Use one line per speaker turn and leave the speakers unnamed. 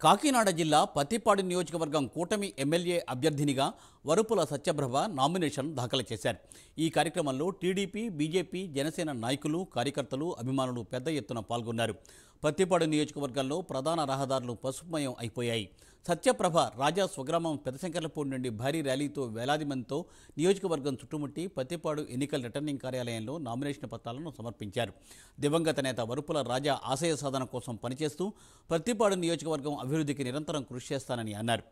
కాకినాడ జిల్లా పత్తిపాడు నియోజకవర్గం కూటమి ఎమ్మెల్యే అభ్యర్థినిగా వరుపుల సత్యప్రభ నామినేషన్ దాఖలు చేశారు ఈ కార్యక్రమంలో టీడీపీ బీజేపీ జనసేన నాయకులు కార్యకర్తలు అభిమానులు పెద్ద ఎత్తున పాల్గొన్నారు పత్తిపాడు నియోజకవర్గంలో ప్రధాన రహదారులు పసుపుమయం అయిపోయాయి సత్యప్రభ రాజా స్వగ్రామం పెదశంకర్లపూడి నుండి భారీ ర్యాలీతో వేలాది మందితో నియోజకవర్గం చుట్టుముట్టి పత్తిపాడు ఎన్నికల రిటర్నింగ్ కార్యాలయంలో నామినేషన్ పత్రాలను సమర్పించారు దివంగత నేత వరుపుల రాజా ఆశయ సాధన కోసం పనిచేస్తూ పత్తిపాడు నియోజకవర్గం అభివృద్ధికి నిరంతరం కృషి చేస్తానని అన్నారు